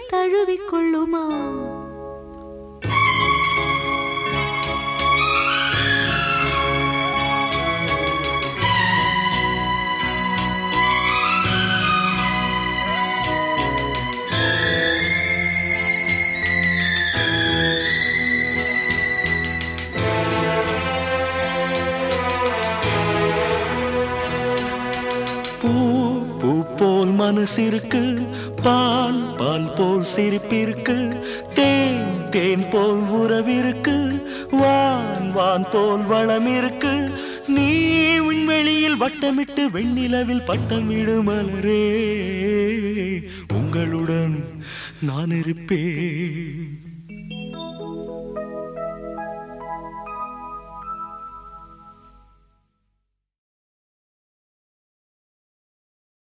தழுவிக்கொள்ளுமா பூ பூ போல் மனசிருக்கு பால் பால் போல் சிரிப்பிருக்கு தேன் தேன் போல் உறவிருக்கு வான் வான் போல் வளம் இருக்கு நீ விண்வெளியில் வட்டமிட்டு வெண்ணிலவில் பட்டமிடு மலரே உங்களுடன் நான் இருப்பேன்